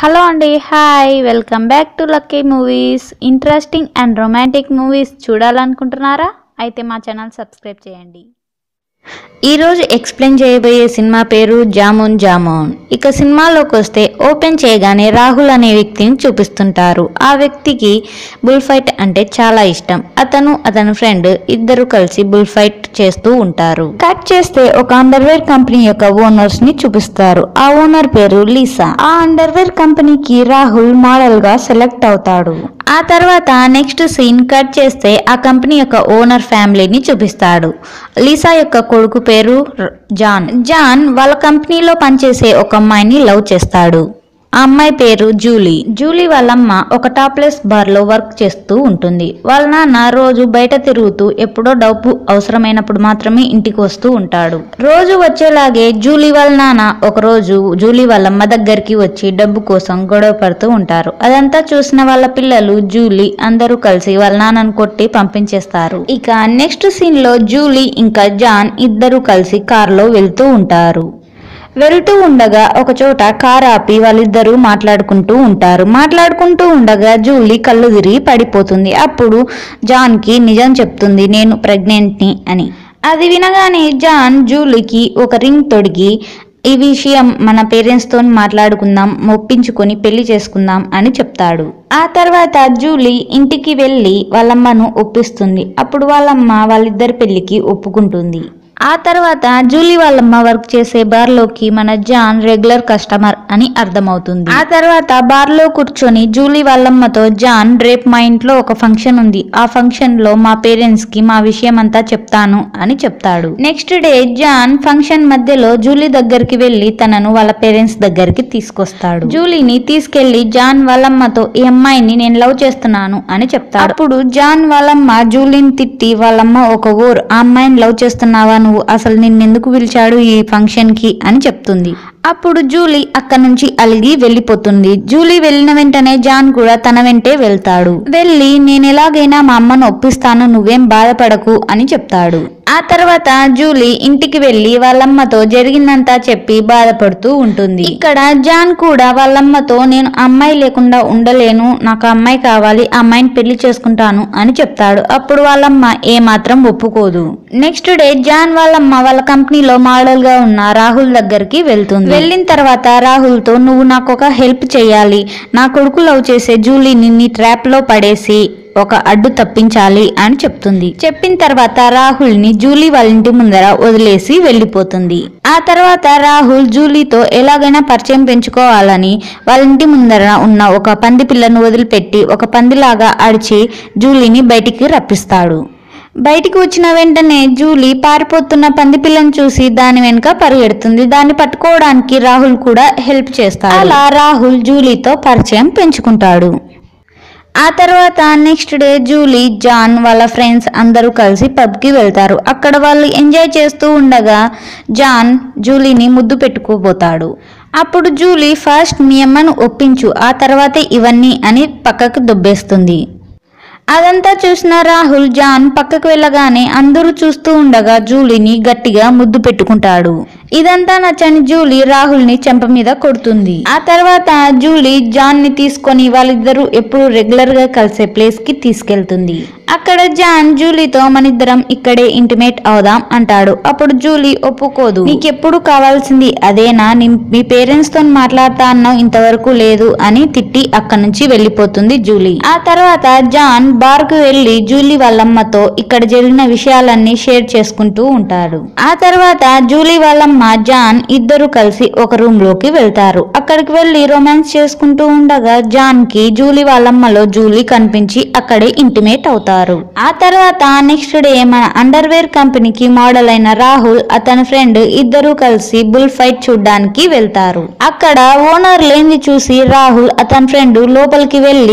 hello అండి hi welcome back to lucky movies interesting and romantic movies చూడాలనుకుంటున్నారా అయితే మా ఛానల్ సబ్స్క్రైబ్ చేయండి ఈరోజు ఎక్స్ప్లెయిన్ చేయబోయే సినిమా పేరు జామున్ జామున్ ఇక సినిమాలోకి వస్తే ఓపెన్ చేయగానే రాహుల్ అనే వ్యక్తిని చూపిస్తుంటారు ఆ వ్యక్తికి బుల్ ఫైట్ అంటే చాలా ఇష్టం అతను అతని ఫ్రెండ్ ఇద్దరు కలిసి బుల్ ఫైట్ చేస్తూ ఉంటారు కట్ చేస్తే ఒక అండర్వేర్ కంపెనీ యొక్క ఓనర్స్ ని చూపిస్తారు ఆ ఓనర్ పేరు లీసా ఆ అండర్వేర్ కంపెనీకి రాహుల్ మోడల్ గా సెలెక్ట్ అవుతాడు ఆ తర్వాత నెక్స్ట్ సీన్ కట్ చేస్తే ఆ కంపెనీ యొక్క ఓనర్ ఫ్యామిలీని చూపిస్తాడు లీసా యొక్క కొడుకు పేరు ర- జాన్ జాన్ వాళ్ళ కంపెనీలో పనిచేసే ఒక అమ్మాయిని లవ్ చేస్తాడు ఆ అమ్మాయి పేరు జూలీ జూలీ వాళ్ళమ్మ ఒక టాప్లెస్ బార్ లో వర్క్ చేస్తూ ఉంటుంది వాళ్ళ నాన్న రోజు బయట తిరుగుతూ ఎప్పుడో డబ్బు అవసరమైనప్పుడు మాత్రమే ఇంటికి వస్తూ ఉంటాడు రోజు వచ్చేలాగే జూలీ వాళ్ళ నాన్న ఒక రోజు జూలీ వాళ్ళమ్మ దగ్గరికి వచ్చి డబ్బు కోసం గొడవ పడుతూ ఉంటారు అదంతా చూసిన వాళ్ళ పిల్లలు జూలీ అందరూ కలిసి వాళ్ళ నాన్నను కొట్టి పంపించేస్తారు ఇక నెక్స్ట్ సీన్ లో జూలీ ఇంకా జాన్ ఇద్దరు కలిసి కారులో వెళ్తూ ఉంటారు వెళ్తూ ఉండగా ఒక చోట కార్ ఆపి వాళ్ళిద్దరూ మాట్లాడుకుంటూ ఉంటారు మాట్లాడుకుంటూ ఉండగా జూలీ కళ్ళు తిరిగి పడిపోతుంది అప్పుడు జాన్ కి నిజం చెప్తుంది నేను ప్రెగ్నెంట్ ని అని అది వినగానే జాన్ జూలీకి ఒక రింగ్ తొడిగి ఈ విషయం మన పేరెంట్స్ తో మాట్లాడుకుందాం ఒప్పించుకొని పెళ్లి చేసుకుందాం అని చెప్తాడు ఆ తర్వాత జూలీ ఇంటికి వెళ్ళి వాళ్ళమ్మను ఒప్పిస్తుంది అప్పుడు వాళ్ళమ్మ వాళ్ళిద్దరి పెళ్లికి ఒప్పుకుంటుంది ఆ తర్వాత జూలీ వాళ్ళమ్మ వర్క్ చేసే బార్ లోకి మన జాన్ రెగ్యులర్ కస్టమర్ అని అర్థమవుతుంది ఆ తర్వాత బార్ లో కూర్చొని జూలీ వాళ్ళమ్మతో జాన్ రేపు మా ఇంట్లో ఒక ఫంక్షన్ ఉంది ఆ ఫంక్షన్ లో మా పేరెంట్స్ కి మా విషయం అంతా చెప్తాను అని చెప్తాడు నెక్స్ట్ డే జాన్ ఫంక్షన్ మధ్యలో జూలీ దగ్గరికి వెళ్లి తనను వాళ్ళ పేరెంట్స్ దగ్గరికి తీసుకొస్తాడు జూలీని తీసుకెళ్లి జాన్ వాళ్ళమ్మతో ఈ అమ్మాయిని నేను లవ్ చేస్తున్నాను అని చెప్తాడు అప్పుడు జాన్ వాళ్ళమ్మ జూలీని తిట్టి వాళ్ళమ్మ ఒక ఊర్ ఆ అమ్మాయిని లవ్ చేస్తున్నావా నువ్వు అసలు నిన్నెందుకు పిలిచాడు ఈ ఫంక్షన్ కి అని చెప్తుంది అప్పుడు జూలీ అక్కడ నుంచి అలిగి వెళ్ళిపోతుంది జూలీ వెళ్ళిన వెంటనే జాన్ కూడా తన వెంటే వెళ్తాడు వెళ్ళి నేను ఎలాగైనా మా అమ్మను ఒప్పిస్తాను నువ్వేం బాధపడకు అని చెప్తాడు ఆ తర్వాత జూలీ ఇంటికి వెళ్లి వాళ్ళమ్మతో జరిగిందంతా చెప్పి బాధపడుతూ ఉంటుంది ఇక్కడ జాన్ కూడా వాళ్ళమ్మతో నేను అమ్మాయి లేకుండా ఉండలేను నాకు ఆ అమ్మాయి కావాలి ఆ అమ్మాయిని పెళ్లి చేసుకుంటాను అని చెప్తాడు అప్పుడు వాళ్ళమ్మ ఏ మాత్రం ఒప్పుకోదు నెక్స్ట్ డే జాన్ వాళ్ళమ్మ వాళ్ళ కంపెనీలో మోడల్ గా ఉన్న రాహుల్ దగ్గరికి వెళ్తుంది వెళ్ళిన తర్వాత రాహుల్ తో నువ్వు నాకు ఒక హెల్ప్ చేయాలి నా కొడుకు లవ్ చేసే జూలీని నీ ట్రాప్ లో పడేసి ఒక అడ్డు తప్పించాలి అని చెప్తుంది చెప్పిన తర్వాత రాహుల్ ని జూలీ వాళ్ళ ఇంటి ముందర వదిలేసి వెళ్ళిపోతుంది ఆ తర్వాత రాహుల్ జూలీతో ఎలాగైనా పరిచయం పెంచుకోవాలని వాళ్ళ ఇంటి ముందర ఉన్న ఒక పంది పిల్లను వదిలిపెట్టి ఒక పందిలాగా అడిచి జూలీని బయటికి రప్పిస్తాడు బయటికి వచ్చిన వెంటనే జూలీ పారిపోతున్న పంది పిల్లను చూసి దాని వెనుక పరిగెడుతుంది దాన్ని పట్టుకోవడానికి రాహుల్ కూడా హెల్ప్ చేస్తాడు అలా రాహుల్ జూలీతో పరిచయం పెంచుకుంటాడు ఆ తర్వాత నెక్స్ట్ డే జూలీ జాన్ వాళ్ళ ఫ్రెండ్స్ అందరూ కలిసి పబ్కి వెళ్తారు అక్కడ వాళ్ళు ఎంజాయ్ చేస్తూ ఉండగా జాన్ జూలీని ముద్దు పెట్టుకోబోతాడు అప్పుడు జూలీ ఫస్ట్ మీ అమ్మను ఒప్పించు ఆ తర్వాతే ఇవన్నీ అని పక్కకు దొబ్బేస్తుంది అదంతా చూసిన రాహుల్ జాన్ పక్కకు వెళ్ళగానే అందరూ చూస్తూ ఉండగా జూలీని గట్టిగా ముద్దు పెట్టుకుంటాడు ఇదంతా నచ్చని జూలీ రాహుల్ ని చెంప మీద కొడుతుంది ఆ తర్వాత జూలీ జాన్ ని తీసుకొని వాళ్ళిద్దరూ ఎప్పుడు రెగ్యులర్ గా కలిసే ప్లేస్ కి తీసుకెళ్తుంది అక్కడ జాన్ జూలీతో మనిద్దరం ఇక్కడే ఇంటిమేట్ అవుదాం అంటాడు అప్పుడు జూలీ ఒప్పుకోదు నీకెప్పుడు కావాల్సింది అదేనా నీ మీ పేరెంట్స్ తో మాట్లాడతా అన్నావు ఇంతవరకు లేదు అని తిట్టి అక్కడి నుంచి వెళ్ళిపోతుంది జూలీ ఆ తర్వాత జాన్ బార్ కు వెళ్లి జూలీ వాళ్ళమ్మతో ఇక్కడ జరిగిన విషయాలన్నీ షేర్ చేసుకుంటూ ఉంటాడు ఆ తర్వాత జూలీ వాళ్ళమ్మ జాన్ ఇద్దరు కలిసి ఒక రూమ్ లోకి వెళ్తారు అక్కడికి వెళ్లి రొమాన్స్ చేసుకుంటూ ఉండగా జాన్ కి జూలీ వాళ్ళమ్మలో జూలీ కనిపించి అక్కడే ఇంటిమేట్ అవుతారు ఆ తర్వాత నెక్స్ట్ డే మన అండర్వేర్ కంపెనీకి మోడల్ అయిన రాహుల్ అతని ఫ్రెండ్ ఇద్దరు కలిసి బుల్ ఫైట్ చూడ్డానికి వెళ్తారు అక్కడ ఓనర్ లేని చూసి రాహుల్ అతని ఫ్రెండ్ లోపలికి వెళ్లి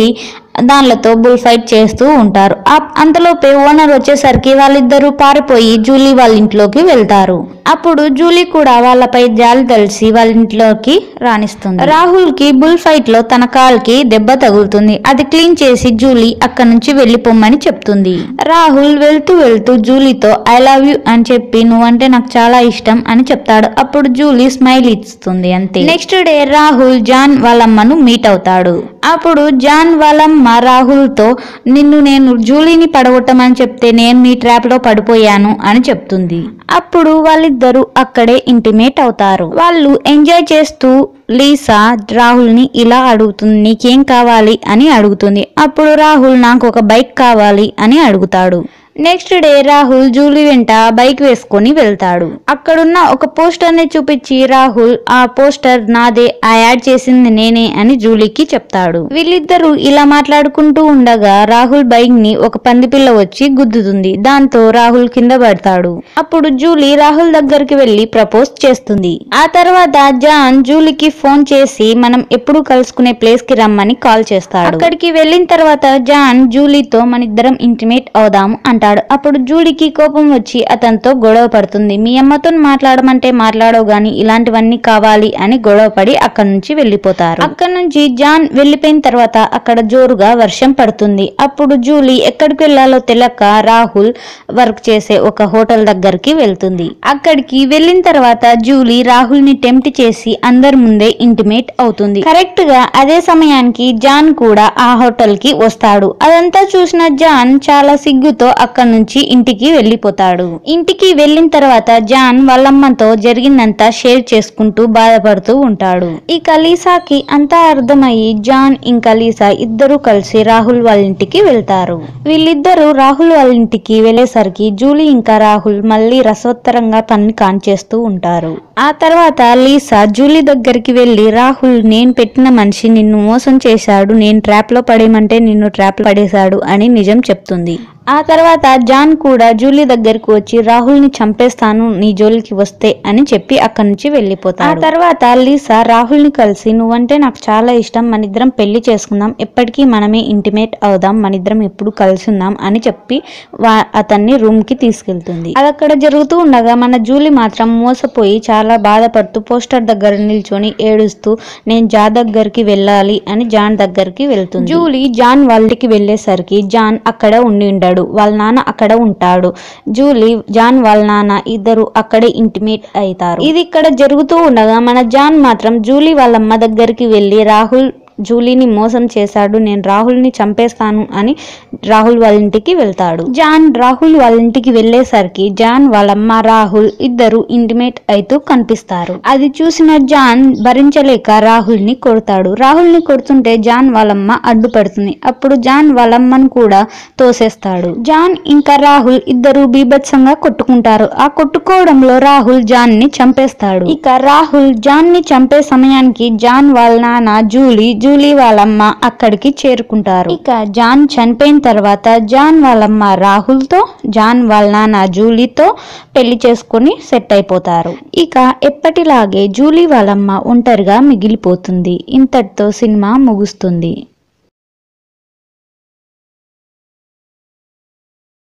దానిలతో బుల్ ఫైట్ చేస్తూ ఉంటారు ఆ- అంతలోపే ఓనర్ వచ్చేసరికి వాళ్ళిద్దరూ పారిపోయి జూలీ వాళ్ళ ఇంట్లోకి వెళ్తారు అప్పుడు జూలీ కూడా వాళ్ళపై జాలి తెలిసి వాళ్ళ ఇంట్లోకి రాణిస్తుంది రాహుల్ కి బుల్ ఫైట్ లో తన కాల్కి దెబ్బ తగులుతుంది అది క్లీన్ చేసి జూలీ అక్కడ నుంచి వెళ్ళిపోమ్మని చెప్తుంది రాహుల్ వెళ్తూ వెళ్తూ జూలీతో ఐ లవ్ యూ అని చెప్పి నువ్వంటే నాకు చాలా ఇష్టం అని చెప్తాడు అప్పుడు జూలీ స్మైల్ ఇస్తుంది అంతే నెక్స్ట్ డే రాహుల్ జాన్ వాళ్ళమ్మను మీట్ అవుతాడు అప్పుడు జాన్ వాళ్ళమ్మ రాహుల్ తో నిన్ను నేను జూలీని పడగొట్టమని చెప్తే నేను నీ ట్రాప్ లో పడిపోయాను అని చెప్తుంది అప్పుడు వాళ్ళిద్దరూ అక్కడే ఇంటిమేట్ అవుతారు వాళ్ళు ఎంజాయ్ చేస్తూ లీసా రాహుల్ ని ఇలా అడుగుతుంది నీకేం కావాలి అని అడుగుతుంది అప్పుడు రాహుల్ నాకు ఒక బైక్ కావాలి అని అడుగుతాడు నెక్స్ట్ డే రాహుల్ జూలీ వెంట బైక్ వేసుకొని వెళ్తాడు అక్కడున్న ఒక పోస్టర్ ని చూపించి రాహుల్ ఆ పోస్టర్ నాదే ఆ యాడ్ చేసింది నేనే అని జూలీకి చెప్తాడు వీళ్ళిద్దరూ ఇలా మాట్లాడుకుంటూ ఉండగా రాహుల్ బైక్ ని ఒక పందిపిల్ల వచ్చి గుద్దుతుంది దాంతో రాహుల్ కింద పడతాడు అప్పుడు జూలీ రాహుల్ దగ్గరికి వెళ్లి ప్రపోజ్ చేస్తుంది ఆ తర్వాత జాన్ జూలీకి ఫోన్ చేసి మనం ఎప్పుడు కలుసుకునే ప్లేస్ కి రమ్మని కాల్ చేస్తాడు అక్కడికి వెళ్ళిన తర్వాత జాన్ జూలీతో మన ఇద్దరం ఇంటిమేట్ అవుదాము అంటాడు అప్పుడు జూలీకి కోపం వచ్చి అతనితో గొడవ పడుతుంది మీ అమ్మతో మాట్లాడమంటే మాట్లాడవు గాని ఇలాంటివన్నీ కావాలి అని గొడవ పడి అక్కడి నుంచి వెళ్ళిపోతారు అక్కడ నుంచి జాన్ వెళ్ళిపోయిన తర్వాత అక్కడ జోరుగా వర్షం పడుతుంది అప్పుడు జూలీ ఎక్కడికి వెళ్ళాలో తెలియక రాహుల్ వర్క్ చేసే ఒక హోటల్ దగ్గరికి వెళ్తుంది అక్కడికి వెళ్ళిన తర్వాత జూలీ రాహుల్ ని టెంప్ట్ చేసి అందరి ముందే ఇంటిమేట్ అవుతుంది కరెక్ట్ గా అదే సమయానికి జాన్ కూడా ఆ హోటల్ కి వస్తాడు అదంతా చూసిన జాన్ చాలా సిగ్గుతో అక్కడ నుంచి ఇంటికి వెళ్ళిపోతాడు ఇంటికి వెళ్ళిన తర్వాత జాన్ వాళ్ళమ్మతో జరిగిందంతా షేర్ చేసుకుంటూ బాధపడుతూ ఉంటాడు ఇక లీసాకి అంతా అర్థమయ్యి జాన్ ఇంకా లీసా ఇద్దరు కలిసి రాహుల్ వాళ్ళ ఇంటికి వెళ్తారు వీళ్ళిద్దరూ రాహుల్ వాళ్ళ ఇంటికి వెళ్ళేసరికి జూలీ ఇంకా రాహుల్ మళ్ళీ రసోత్తరంగా పని కాంచేస్తూ ఉంటారు ఆ తర్వాత లీసా జూలీ దగ్గరికి వెళ్లి రాహుల్ నేను పెట్టిన మనిషి నిన్ను మోసం చేశాడు నేను ట్రాప్ లో పడేయమంటే నిన్ను ట్రాప్ లో పడేశాడు అని నిజం చెప్తుంది ఆ తర్వాత జాన్ కూడా జూలీ దగ్గరకు వచ్చి రాహుల్ ని చంపేస్తాను నీ జోలికి వస్తే అని చెప్పి అక్కడి నుంచి వెళ్ళిపోతాడు ఆ తర్వాత లీసా రాహుల్ ని కలిసి నువ్వంటే నాకు చాలా ఇష్టం మన ఇద్దరం పెళ్లి చేసుకుందాం ఎప్పటికీ మనమే ఇంటిమేట్ అవుదాం మన ఇద్దరం ఎప్పుడు కలిసి ఉందాం అని చెప్పి వా- అతన్ని రూమ్ కి తీసుకెళ్తుంది అది అక్కడ జరుగుతూ ఉండగా మన జూలీ మాత్రం మోసపోయి చాలా బాధపడుతూ పోస్టర్ దగ్గర నిల్చొని ఏడుస్తూ నేను జా దగ్గరికి వెళ్ళాలి అని జాన్ దగ్గరికి వెళ్తుంది జూలీ జాన్ వాళ్ళకి వెళ్ళేసరికి జాన్ అక్కడ ఉండి ఉంటాడు వాళ్ళ నాన్న అక్కడ ఉంటాడు జూలీ జాన్ వాళ్ళ నాన్న ఇద్దరు అక్కడే ఇంటిమేట్ అవుతారు ఇది ఇక్కడ జరుగుతూ ఉండగా మన జాన్ మాత్రం జూలీ వాళ్ళ అమ్మ దగ్గరికి వెళ్ళి రాహుల్ జూలీని మోసం చేశాడు నేను రాహుల్ని చంపేస్తాను అని రాహుల్ వాళ్ళ ఇంటికి వెళ్తాడు జాన్ రాహుల్ వాళ్ళ ఇంటికి వెళ్ళేసరికి జాన్ వాళ్ళమ్మ రాహుల్ ఇద్దరు ఇంటిమేట్ అవుతూ కనిపిస్తారు అది చూసిన జాన్ భరించలేక రాహుల్ ని కొడతాడు రాహుల్ ని కొడుతుంటే జాన్ వాళ్ళమ్మ అడ్డుపడుతుంది అప్పుడు జాన్ వాళ్ళమ్మను కూడా తోసేస్తాడు జాన్ ఇంకా రాహుల్ ఇద్దరు బీభత్సంగా కొట్టుకుంటారు ఆ కొట్టుకోవడంలో రాహుల్ జాన్ ని చంపేస్తాడు ఇక రాహుల్ జాన్ ని చంపే సమయానికి జాన్ వాళ్ళ నాన్న జూలీ జూలీ వాళ్ళమ్మ అక్కడికి చేరుకుంటారు ఇక జాన్ చనిపోయిన తర్వాత జాన్ వాళ్ళమ్మ రాహుల్ తో జాన్ వాళ్ళ నాన్న జూలీతో పెళ్లి చేసుకుని సెట్ అయిపోతారు ఇక ఎప్పటిలాగే జూలీ వాళ్ళమ్మ ఒంటరిగా మిగిలిపోతుంది ఇంతటితో సినిమా ముగుస్తుంది